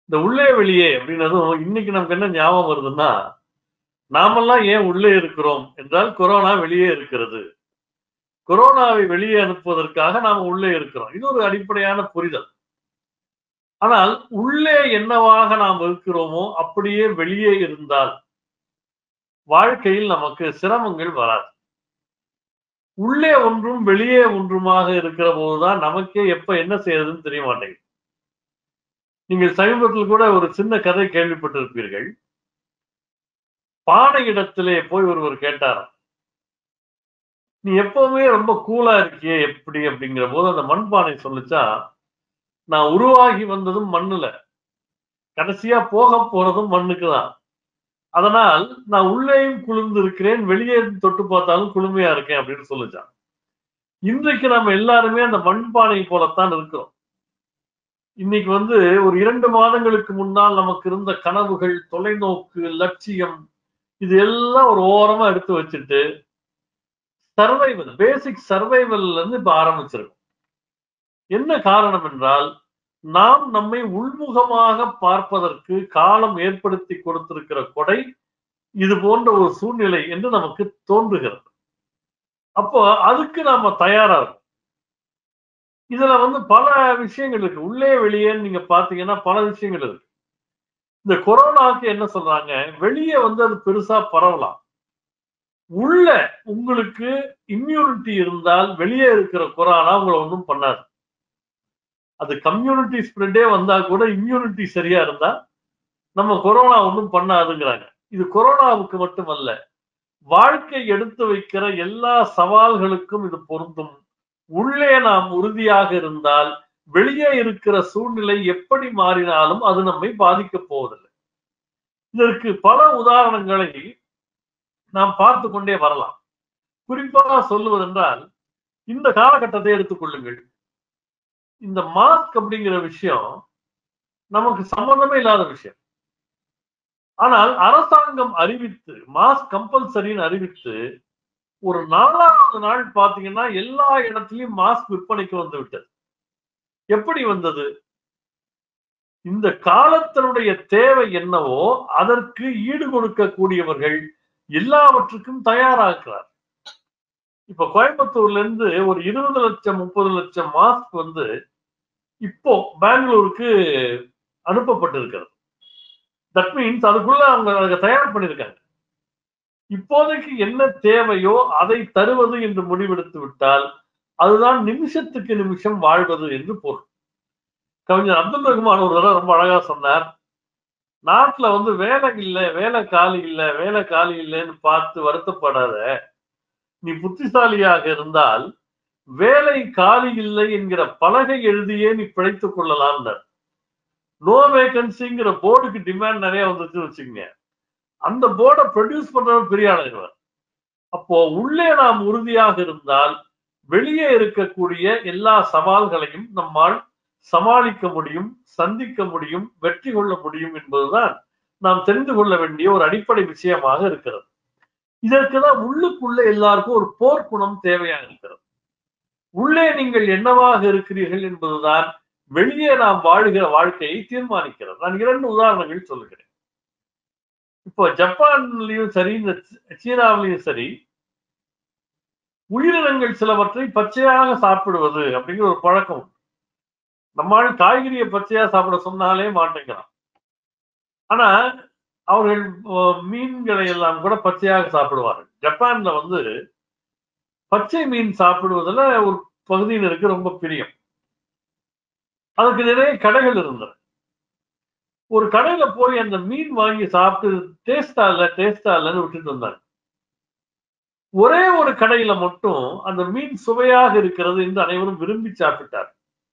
இந்த உள்ளே வெளியே அப்படின்னதும் இன்னைக்கு நமக்கு என்ன ஞாபகம் வருதுன்னா நாமெல்லாம் ஏன் உள்ளே இருக்கிறோம் என்றால் கொரோனா வெளியே இருக்கிறது கொரோனாவை வெளியே அனுப்புவதற்காக நாம் உள்ளே இருக்கிறோம் இது ஒரு அடிப்படையான புரிதல் ஆனால் உள்ளே என்னவாக நாம் இருக்கிறோமோ அப்படியே வெளியே இருந்தால் வாழ்க்கையில் நமக்கு சிரமங்கள் வராது உள்ளே ஒன்றும் வெளியே ஒன்றுமாக இருக்கிற போதுதான் நமக்கே எப்ப என்ன செய்யறதுன்னு தெரிய மாட்டேங்குது நீங்கள் சமீபத்தில் கூட ஒரு சின்ன கதை கேள்விப்பட்டிருப்பீர்கள் பானை இடத்திலே போய் ஒருவர் கேட்டாராம் நீ எப்பவுமே ரொம்ப கூலா இருக்கியே எப்படி அப்படிங்கிற போது அந்த மண்பானை சொல்லுச்சா நான் உருவாகி வந்ததும் மண்ணுல கடைசியா போக போறதும் மண்ணுக்கு தான் அதனால் நான் உள்ளேயும் குளிர்ந்து இருக்கிறேன் வெளியே தொட்டு பார்த்தாலும் குளுமையா இருக்கேன் அப்படின்னு சொல்லுச்சான் இன்றைக்கு நம்ம எல்லாருமே அந்த மண்பானை போலத்தான் இருக்கிறோம் இன்னைக்கு வந்து ஒரு இரண்டு மாதங்களுக்கு முன்னால் நமக்கு இருந்த கனவுகள் தொலைநோக்கு லட்சியம் இது எல்லாம் ஒரு ஓரமா எடுத்து வச்சுட்டு சர்வைவல் பேசிக் சர்வைவல்ல இருந்து இப்ப ஆரம்பிச்சிருக்கோம் என்ன காரணம் என்றால் நாம் நம்மை உள்முகமாக பார்ப்பதற்கு காலம் ஏற்படுத்தி கொடுத்திருக்கிற கொடை இது போன்ற ஒரு சூழ்நிலை என்று நமக்கு தோன்றுகிறது அப்போ அதுக்கு நாம தயாரா இருக்கும் இதுல வந்து பல விஷயங்கள் இருக்கு உள்ளே வெளியே நீங்க பாத்தீங்கன்னா பல விஷயங்கள் இருக்கு இந்த கொரோனாவுக்கு என்ன சொல்றாங்க வெளியே வந்து அது பெருசா பரவலாம் உள்ள உங்களுக்கு இம்யூனிட்டி இருந்தால் வெளியே இருக்கிற கொரோனா உங்களை ஒன்றும் பண்ணாது அது கம்யூனிட்டி ஸ்ப்ரெட்டே வந்தா கூட இம்யூனிட்டி சரியா இருந்தா நம்ம கொரோனா ஒன்றும் பண்ணாதுங்கிறாங்க இது கொரோனாவுக்கு மட்டுமல்ல வாழ்க்கை எடுத்து வைக்கிற எல்லா சவால்களுக்கும் இது பொருந்தும் உள்ளே நாம் உறுதியாக இருந்தால் வெளியே இருக்கிற சூழ்நிலை எப்படி மாறினாலும் அது நம்மை பாதிக்க போவதில்லை இதற்கு பல உதாரணங்களை நாம் பார்த்து கொண்டே வரலாம் குறிப்பாக சொல்லுவதென்றால் இந்த காலகட்டத்தை எடுத்துக்கொள்ளுங்கள் இந்த மாஸ்க் அப்படிங்கிற விஷயம் நமக்கு சம்பந்தமே இல்லாத விஷயம் ஆனால் அரசாங்கம் அறிவித்து மாஸ்க் கம்பல்சரின்னு அறிவித்து ஒரு நாலாவது நாள் பாத்தீங்கன்னா எல்லா இடத்துலயும் மாஸ்க் விற்பனைக்கு வந்து விட்டது எப்படி வந்தது இந்த காலத்தினுடைய தேவை என்னவோ அதற்கு ஈடு கொடுக்கக்கூடியவர்கள் எல்லாவற்றுக்கும் தயாராகிறார் இப்ப கோயம்புத்தூர்ல இருந்து ஒரு இருபது லட்சம் முப்பது லட்சம் மாஸ்க் வந்து இப்போ பெங்களூருக்கு அனுப்பப்பட்டிருக்கிறது தட் மீன்ஸ் அதுக்குள்ள அவங்க அதை தயார் பண்ணியிருக்காங்க இப்போதைக்கு என்ன தேவையோ அதை தருவது என்று முடிவெடுத்து விட்டால் அதுதான் நிமிஷத்துக்கு நிமிஷம் வாழ்வது என்று பொருள் கவிஞர் அப்துல் ரஹ்மான் ஒரு தடவை ரொம்ப அழகா சொன்னார் நாட்டுல வந்து வேலை இல்லை வேலை காலி இல்லை வேலை காலி இல்லைன்னு பார்த்து வருத்தப்படாத நீ புத்திசாலியாக இருந்தால் வேலை காலி இல்லை என்கிற பலகை எழுதியே நீ பிழைத்துக் கொள்ளலாம் நோ வேகன்சிங்கிற போர்டுக்கு டிமாண்ட் நிறைய வந்துச்சுன்னு வச்சுக்கோங்க அந்த போர்டை ப்ரொடியூஸ் பண்றவர் பெரிய ஆளுவர் அப்போ உள்ளே நாம் உறுதியாக இருந்தால் வெளியே இருக்கக்கூடிய எல்லா சவால்களையும் நம்மால் சமாளிக்க முடியும் சந்திக்க முடியும் வெற்றி கொள்ள முடியும் என்பதுதான் நாம் தெரிந்து கொள்ள வேண்டிய ஒரு அடிப்படை விஷயமாக இருக்கிறது இதற்குதான் உள்ளுக்குள்ள எல்லாருக்கும் ஒரு போர்க்குணம் தேவையாக இருக்கிறது உள்ளே நீங்கள் என்னவாக இருக்கிறீர்கள் என்பதுதான் வெளியே நாம் வாழ்கிற வாழ்க்கையை தீர்மானிக்கிறது நான் இரண்டு உதாரணங்கள் சொல்லுகிறேன் இப்போ ஜப்பான்லயும் சரி இந்த சீனாவிலையும் சரி உயிரினங்கள் சிலவற்றை பச்சையாக சாப்பிடுவது அப்படிங்கிற ஒரு பழக்கம் நம்மால் காய்கறியை பச்சையா சாப்பிட சொன்னாலே மாட்டேங்கிறான் ஆனா அவர்கள் மீன்களை எல்லாம் கூட பச்சையாக சாப்பிடுவார்கள் ஜப்பான்ல வந்து பச்சை மீன் சாப்பிடுவதில் ஒரு பகுதியினருக்கு ரொம்ப பிரியம் அதுக்கு நிறைய கடைகள் இருந்தன ஒரு கடையில போய் அந்த மீன் வாங்கி சாப்பிட்டு டேஸ்டா இல்ல டேஸ்டா இல்லைன்னு விட்டுட்டு வந்தாங்க ஒரே ஒரு கடையில மட்டும் அந்த மீன் சுவையாக இருக்கிறது என்று அனைவரும் விரும்பி சாப்பிட்டார்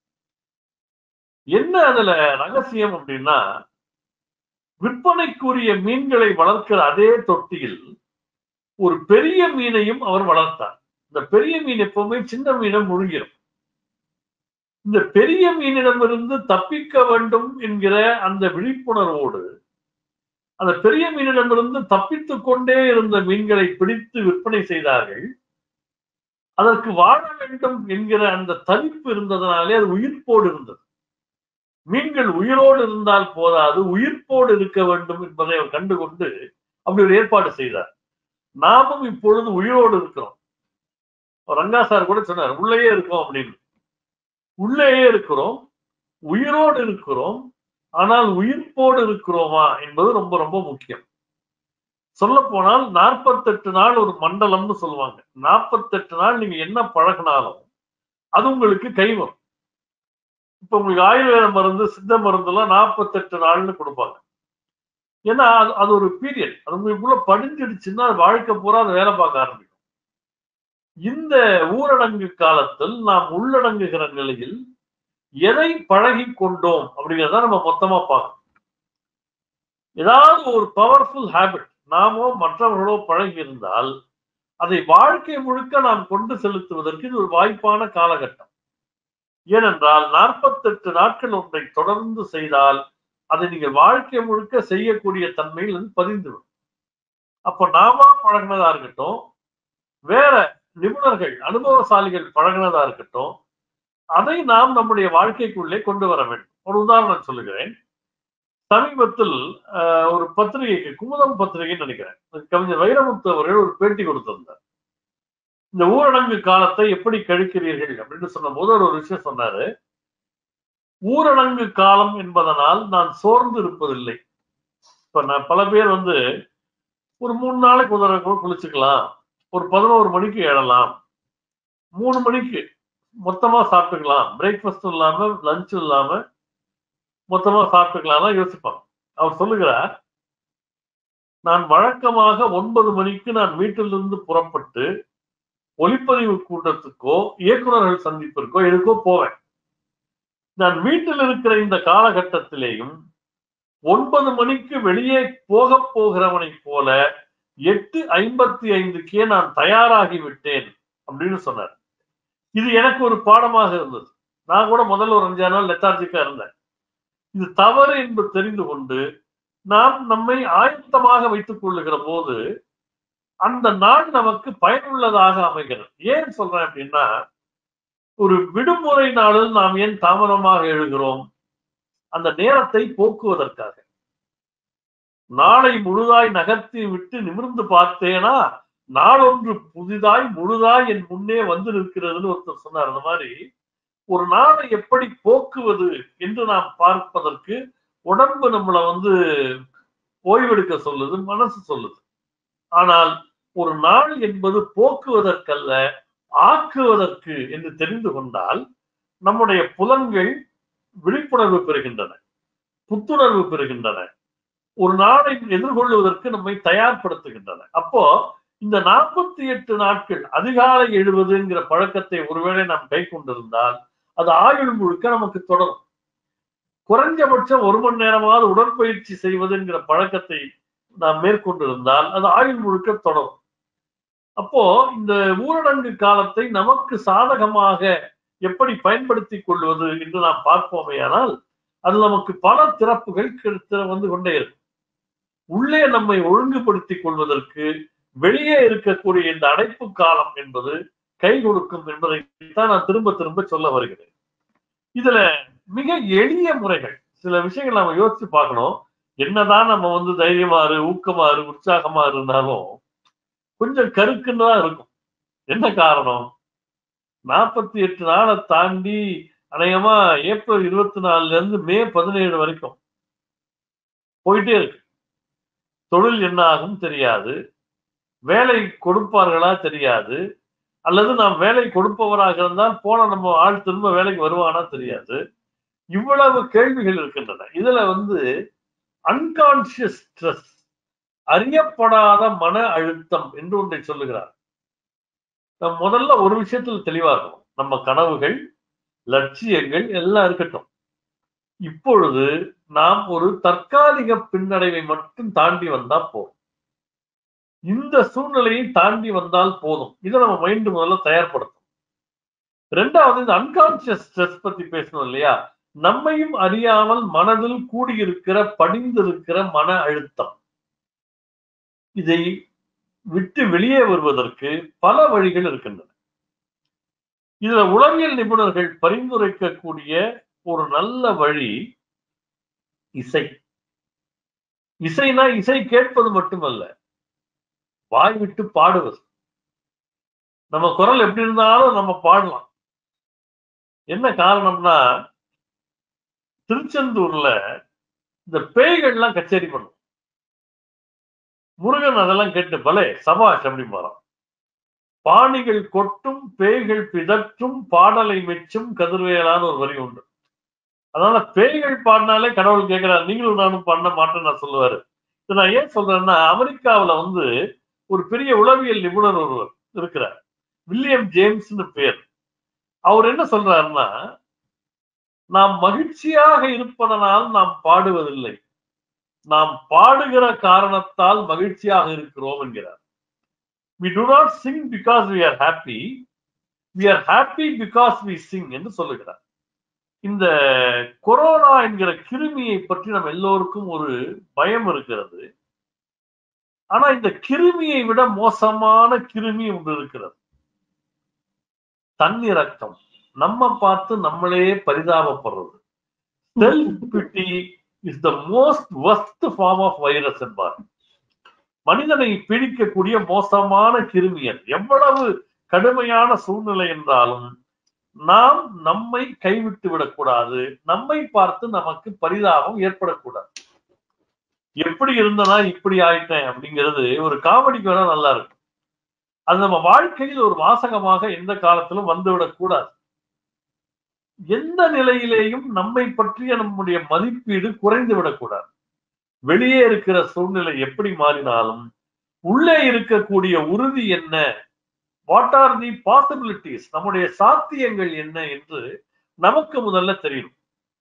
என்ன அதுல ரகசியம் அப்படின்னா விற்பனைக்குரிய மீன்களை வளர்க்கிற அதே தொட்டியில் ஒரு பெரிய மீனையும் அவர் வளர்த்தார் இந்த பெரிய மீன் எப்பவுமே சின்ன மீனை முழுகிடும் இந்த பெரிய மீனிடமிருந்து தப்பிக்க வேண்டும் என்கிற அந்த விழிப்புணர்வோடு அந்த பெரிய மீனிடமிருந்து தப்பித்துக் கொண்டே இருந்த மீன்களை பிடித்து விற்பனை செய்தார்கள் அதற்கு வாழ வேண்டும் என்கிற அந்த தவிப்பு இருந்ததனாலே அது உயிர்ப்போடு இருந்தது மீன்கள் உயிரோடு இருந்தால் போதாது உயிர்ப்போடு இருக்க வேண்டும் என்பதை அவர் கண்டுகொண்டு அப்படி ஒரு ஏற்பாடு செய்தார் நாமும் இப்பொழுது உயிரோடு இருக்கிறோம் ரங்கா சார் கூட சொன்னார் உள்ளேயே இருக்கோம் அப்படின்னு உள்ளேயே இருக்கிறோம் உயிரோடு இருக்கிறோம் ஆனால் உயிர்ப்போடு இருக்கிறோமா என்பது ரொம்ப ரொம்ப முக்கியம் சொல்ல போனால் நாற்பத்தெட்டு நாள் ஒரு மண்டலம்னு சொல்லுவாங்க நாற்பத்தெட்டு நாள் நீங்க என்ன பழகினாலும் அது உங்களுக்கு கை வரும் இப்ப உங்களுக்கு ஆயுர்வேத மருந்து சித்த மருந்து எல்லாம் நாற்பத்தெட்டு நாள்னு கொடுப்பாங்க ஏன்னா அது அது ஒரு பீரியட் அது உங்களுக்குள்ள படிஞ்சிடுச்சுன்னா அது வாழ்க்கை பூரா அது வேலை பார்க்க ஆரம்பிக்கும் இந்த ஊரடங்கு காலத்தில் நாம் உள்ளடங்குகிற நிலையில் எதை பழகி கொண்டோம் அப்படிங்கிறத நம்ம மொத்தமா பார்க்கணும் ஏதாவது ஒரு பவர்ஃபுல் ஹேபிட் நாமோ மற்றவர்களோ பழகி இருந்தால் அதை வாழ்க்கை முழுக்க நாம் கொண்டு செலுத்துவதற்கு இது ஒரு வாய்ப்பான காலகட்டம் ஏனென்றால் நாற்பத்தெட்டு நாட்கள் ஒன்றை தொடர்ந்து செய்தால் அதை நீங்கள் வாழ்க்கை முழுக்க செய்யக்கூடிய தன்மையில் அது பதிந்துவிடும் அப்ப நாம பழகினதா இருக்கட்டும் வேற நிபுணர்கள் அனுபவசாலிகள் பழகினதா இருக்கட்டும் அதை நாம் நம்முடைய வாழ்க்கைக்குள்ளே கொண்டு வர வேண்டும் ஒரு உதாரணம் சொல்லுகிறேன் சமீபத்தில் ஒரு பத்திரிகைக்கு குமுதம் பத்திரிகைன்னு நினைக்கிறேன் கவிஞர் வைரமுத்து அவர்கள் ஒரு பேட்டி கொடுத்திருந்தார் இந்த ஊரடங்கு காலத்தை எப்படி கழிக்கிறீர்கள் அப்படின்னு சொன்ன போது அவர் ஒரு விஷயம் சொன்னாரு ஊரடங்கு காலம் என்பதனால் நான் சோர்ந்து இருப்பதில்லை இப்ப நான் பல பேர் வந்து ஒரு மூணு நாளைக்கு ஒரு தடவை குளிச்சுக்கலாம் ஒரு பதினோரு மணிக்கு எழலாம் மூணு மணிக்கு மொத்தமா சாப்பிட்டுக்கலாம் பிரேக்ஃபாஸ்ட் இல்லாம லஞ்ச் இல்லாம மொத்தமா சாப்பிட்டுக்கலாம் யோசிப்பான் அவர் சொல்லுகிறார் நான் வழக்கமாக ஒன்பது மணிக்கு நான் வீட்டிலிருந்து புறப்பட்டு ஒளிப்பதிவு கூட்டத்துக்கோ இயக்குநர்கள் சந்திப்பிற்கோ எதுக்கோ போவேன் நான் வீட்டில் இருக்கிற இந்த காலகட்டத்திலேயும் ஒன்பது மணிக்கு வெளியே போக போகிறவனை போல எட்டு ஐம்பத்தி ஐந்துக்கே நான் தயாராகி விட்டேன் அப்படின்னு சொன்னார் இது எனக்கு ஒரு பாடமாக இருந்தது நான் கூட முதல்ல ஒரு அஞ்சாறு நாள் லெத்தார்ஜிக்கா இருந்தேன் இது தவறு என்பது தெரிந்து கொண்டு நாம் நம்மை ஆயத்தமாக வைத்துக் கொள்ளுகிற போது அந்த நாள் நமக்கு பயனுள்ளதாக அமைகிறது ஏன் சொல்றேன் அப்படின்னா ஒரு விடுமுறை நாளில் நாம் ஏன் தாமதமாக எழுகிறோம் அந்த நேரத்தை போக்குவதற்காக நாளை முழுதாய் நகர்த்தி விட்டு நிமிர்ந்து பார்த்தேனா நாளொன்று புதிதாய் முழுதாய் என் முன்னே வந்து நிற்கிறதுன்னு ஒருத்தர் சொன்னார் அந்த மாதிரி ஒரு நாளை எப்படி போக்குவது என்று நாம் பார்ப்பதற்கு உடம்பு நம்மளை வந்து ஓய்வெடுக்க சொல்லுது மனசு சொல்லுது ஆனால் ஒரு நாள் என்பது போக்குவதற்கல்ல ஆக்குவதற்கு என்று தெரிந்து கொண்டால் நம்முடைய புலன்கள் விழிப்புணர்வு பெறுகின்றன புத்துணர்வு பெறுகின்றன ஒரு நாளை எதிர்கொள்வதற்கு நம்மை தயார்படுத்துகின்றன அப்போ இந்த நாற்பத்தி எட்டு நாட்கள் அதிகாலை எழுவதுங்கிற பழக்கத்தை ஒருவேளை நாம் கை கொண்டிருந்தால் அது ஆயுள் முழுக்க நமக்கு தொடரும் குறைஞ்சபட்சம் ஒரு மணி நேரமாவது உடற்பயிற்சி செய்வதுங்கிற பழக்கத்தை நாம் மேற்கொண்டிருந்தால் அது ஆயுள் முழுக்க தொடரும் அப்போ இந்த ஊரடங்கு காலத்தை நமக்கு சாதகமாக எப்படி பயன்படுத்தி கொள்வது என்று நாம் பார்ப்போமேயானால் அது நமக்கு பல திறப்புகள் வந்து கொண்டே இருக்கும் உள்ளே நம்மை ஒழுங்குபடுத்திக் கொள்வதற்கு வெளியே இருக்கக்கூடிய இந்த அடைப்பு காலம் என்பது கை கொடுக்கும் என்பதை தான் நான் திரும்ப திரும்ப சொல்ல வருகிறேன் இதுல மிக எளிய முறைகள் சில விஷயங்கள் நம்ம யோசிச்சு பார்க்கணும் என்னதான் நம்ம வந்து தைரியமாறு ஊக்கமாறு உற்சாகமா இருந்தாலும் கொஞ்சம் கருக்குன்னு தான் இருக்கும் என்ன காரணம் நாற்பத்தி எட்டு நாளை தாண்டி அநேகமா ஏப்ரல் இருபத்தி நாலுல இருந்து மே பதினேழு வரைக்கும் போயிட்டே இருக்கு தொழில் என்ன ஆகும் தெரியாது வேலை கொடுப்பார்களா தெரியாது அல்லது நாம் வேலை கொடுப்பவராக இருந்தால் போன நம்ம ஆள் திரும்ப வேலைக்கு வருவானா தெரியாது இவ்வளவு கேள்விகள் இருக்கின்றன இதுல வந்து அன்கான்சியஸ் ஸ்ட்ரெஸ் அறியப்படாத மன அழுத்தம் என்று ஒன்றை சொல்லுகிறார் நம்ம முதல்ல ஒரு விஷயத்தில் தெளிவா இருக்கணும் நம்ம கனவுகள் லட்சியங்கள் எல்லாம் இருக்கட்டும் இப்பொழுது நாம் ஒரு தற்காலிக பின்னடைவை மட்டும் தாண்டி வந்தா போதும் இந்த சூழ்நிலையை தாண்டி வந்தால் போதும் இதை நம்ம மைண்ட் முதல்ல தயார்படுத்தும் ரெண்டாவது இந்த அன்கான்சியஸ் ஸ்ட்ரெஸ் பத்தி பேசணும் இல்லையா நம்மையும் அறியாமல் மனதில் கூடியிருக்கிற படிந்திருக்கிற மன அழுத்தம் இதை விட்டு வெளியே வருவதற்கு பல வழிகள் இருக்கின்றன இதுல உளவியல் நிபுணர்கள் பரிந்துரைக்கக்கூடிய ஒரு நல்ல வழி இசை இசைனா இசை கேட்பது மட்டுமல்ல வாய் விட்டு பாடுவது நம்ம குரல் எப்படி இருந்தாலும் நம்ம பாடலாம் என்ன காரணம்னா திருச்செந்தூர்ல இந்த பேய்கள்லாம் கச்சேரி பண்ணும் முருகன் அதெல்லாம் கேட்டு பலே சபாஷ் அப்படி மாறான் பாணிகள் கொட்டும் பேய்கள் பிதற்றும் பாடலை மெச்சும் கதிர்வேலான்னு ஒரு வரி உண்டு அதனால பேய்கள் பாடினாலே கடவுள் கேட்கிறார் நீங்களும் நானும் பண்ண மாட்டேன்னு நான் சொல்லுவாரு இது நான் ஏன் சொல்றேன்னா அமெரிக்காவுல வந்து ஒரு பெரிய உளவியல் நிபுணர் ஒருவர் இருக்கிறார் வில்லியம் ஜேம்ஸ்னு பேர் அவர் என்ன சொல்றாருன்னா நாம் மகிழ்ச்சியாக இருப்பதனால் நாம் பாடுவதில்லை நாம் பாடுகிற காரணத்தால் மகிழ்ச்சியாக இருக்கிறோம் என்கிறார் we do not sing because we are happy we are happy because we sing என்று சொல்லுகிறார் இந்த கொரோனா என்கிற கிருமியை பற்றி நம்ம எல்லோருக்கும் ஒரு பயம் இருக்கிறது ஆனா இந்த கிருமியை விட மோசமான கிருமி ஒன்று இருக்கிறது தன்னிறக்கம் நம்ம பார்த்து நம்மளே பரிதாபப்படுறது self pity is the most worst form of virus என்பார் மனிதனை பிடிக்கக்கூடிய மோசமான கிருமியல் எவ்வளவு கடுமையான சூழ்நிலை என்றாலும் நாம் நம்மை கைவிட்டு விடக்கூடாது நம்மை பார்த்து நமக்கு பரிதாபம் ஏற்படக்கூடாது எப்படி இருந்தனா இப்படி ஆயிட்டேன் அப்படிங்கிறது ஒரு காமெடிக்கு வேணா நல்லா இருக்கும் அது நம்ம வாழ்க்கையில் ஒரு வாசகமாக எந்த காலத்திலும் வந்துவிடக் கூடாது எந்த நிலையிலேயும் நம்மை பற்றிய நம்முடைய மதிப்பீடு குறைந்து விடக்கூடாது வெளியே இருக்கிற சூழ்நிலை எப்படி மாறினாலும் உள்ளே இருக்கக்கூடிய உறுதி என்ன வாட் ஆர் தி பாசிபிலிட்டிஸ் நம்முடைய சாத்தியங்கள் என்ன என்று நமக்கு முதல்ல தெரியும்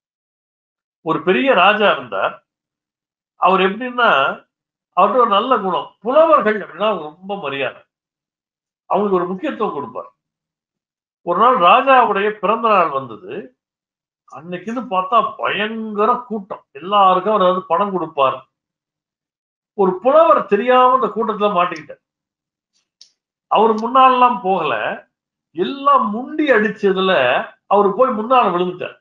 ஒரு பெரிய ராஜா இருந்தார் அவர் எப்படின்னா அவர்கிட்ட ஒரு நல்ல குணம் புலவர்கள் அப்படின்னா ரொம்ப மரியாதை அவங்களுக்கு ஒரு முக்கியத்துவம் கொடுப்பார் ஒரு நாள் ராஜாவுடைய பிறந்த நாள் வந்தது அன்னைக்குன்னு பார்த்தா பயங்கர கூட்டம் எல்லாருக்கும் அவர் வந்து பணம் கொடுப்பார் ஒரு புலவர் தெரியாம இந்த கூட்டத்துல மாட்டிக்கிட்டார் அவர் முன்னாலெல்லாம் போகல எல்லாம் முண்டி அடிச்சதுல அவர் போய் முன்னால விழுந்துட்டார்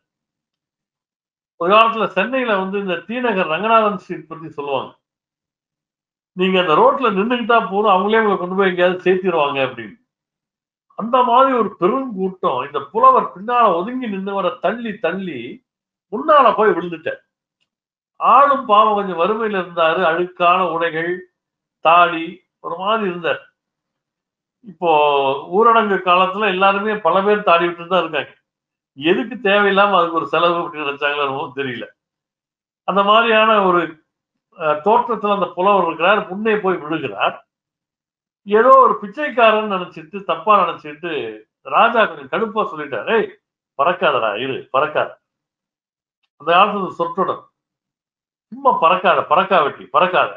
ஒரு காலத்துல சென்னையில வந்து இந்த தீநகர் ரங்கநாதன் ஸ்ட்ரீட் பத்தி சொல்லுவாங்க நீங்க அந்த ரோட்ல நின்றுகிட்டா போதும் அவங்களே உங்களை கொண்டு போய் எங்கேயாவது சேர்த்திடுவாங்க அப்படின்னு அந்த மாதிரி ஒரு பெருங்கூட்டம் இந்த புலவர் பின்னால ஒதுங்கி நின்றவரை தள்ளி தள்ளி முன்னால போய் விழுந்துட்டார் ஆளும் பாவம் கொஞ்சம் வறுமையில இருந்தாரு அழுக்கான உடைகள் தாடி ஒரு மாதிரி இருந்தார் இப்போ ஊரடங்கு காலத்துல எல்லாருமே பல பேர் தாடி விட்டு தான் இருக்காங்க எதுக்கு தேவையில்லாம அதுக்கு ஒரு செலவு அப்படின்னு நினைச்சாங்களோ தெரியல அந்த மாதிரியான ஒரு தோற்றத்துல அந்த புலவர் இருக்கிறார் முன்னே போய் விழுகிறார் ஏதோ ஒரு பிச்சைக்காரன் நினைச்சிட்டு தப்பா நினைச்சிட்டு ராஜா கொஞ்சம் கடுப்பா சொல்லிட்டாரு ஏய் பறக்காதடா இரு பறக்காத அந்த காலத்துல சொற்றொடர் சும்மா பறக்காத பறக்கா வெட்டி பறக்காத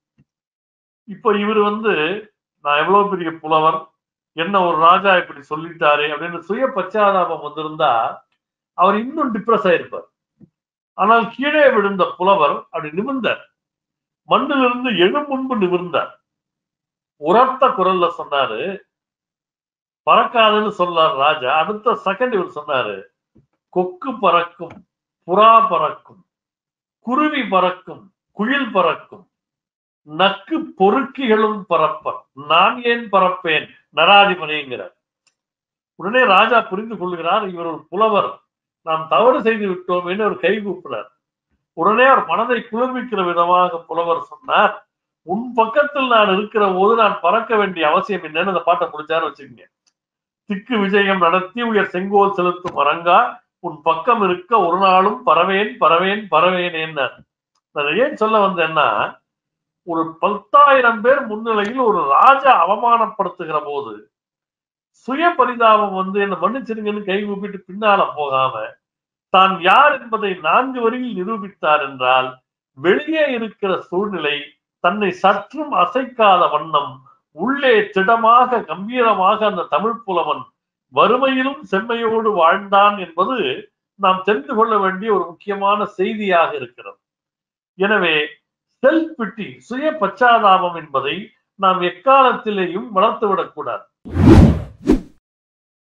இப்போ இவர் வந்து நான் எவ்வளவு பெரிய புலவர் என்ன ஒரு ராஜா இப்படி சொல்லிட்டாரு அப்படின்னு சுய பச்சாதாபம் வந்திருந்தா அவர் இன்னும் டிப்ரெஸ் ஆயிருப்பார் ஆனால் கீழே விழுந்த புலவர் அப்படி நிமிர்ந்தார் மண்ணிலிருந்து எழும் முன்பு நிமிர்ந்தார் உரத்த குரல்ல சொன்னாரு பறக்காதுன்னு சொன்னார் ராஜா அடுத்த செகண்ட் இவர் சொன்னாரு கொக்கு பறக்கும் புறா பறக்கும் குருவி பறக்கும் குயில் பறக்கும் நக்கு பொறுக்கிகளும் பறப்பர் நான் ஏன் பறப்பேன் நராதிபதிங்கிறார் உடனே ராஜா புரிந்து கொள்கிறார் இவர் ஒரு புலவர் நாம் தவறு செய்து விட்டோம் என்று ஒரு கை கூப்பினார் உடனே அவர் மனதை குளிர்விக்கிற விதமாக புலவர் சொன்னார் உன் பக்கத்தில் நான் இருக்கிற போது நான் பறக்க வேண்டிய அவசியம் என்னன்னு அந்த பாட்டை முடிச்சாரு வச்சுக்கோங்க திக்கு விஜயம் நடத்தி உயர் செங்கோல் செலுத்தும் அரங்கா உன் பக்கம் இருக்க ஒரு நாளும் பறவேன் பறவேன் பறவேன் என்ன நான் ஏன் சொல்ல வந்தேன்னா ஒரு பத்தாயிரம் பேர் முன்னிலையில் ஒரு ராஜா அவமானப்படுத்துகிற போது சுய பரிதாபம் வந்து என்ன மன்னிச்சிருங்கன்னு கை கூப்பிட்டு பின்னால போகாம தான் யார் என்பதை நான்கு வரியில் நிரூபித்தார் என்றால் வெளியே இருக்கிற சூழ்நிலை தன்னை சற்றும் அசைக்காத வண்ணம் உள்ளே திடமாக கம்பீரமாக அந்த தமிழ் புலவன் வறுமையிலும் செம்மையோடு வாழ்ந்தான் என்பது நாம் தெரிந்து கொள்ள வேண்டிய ஒரு முக்கியமான செய்தியாக இருக்கிறது எனவே செல்ஃப் பிட்டி சுய பச்சாதாபம் என்பதை நாம் எக்காலத்திலேயும் வளர்த்துவிடக் கூடாது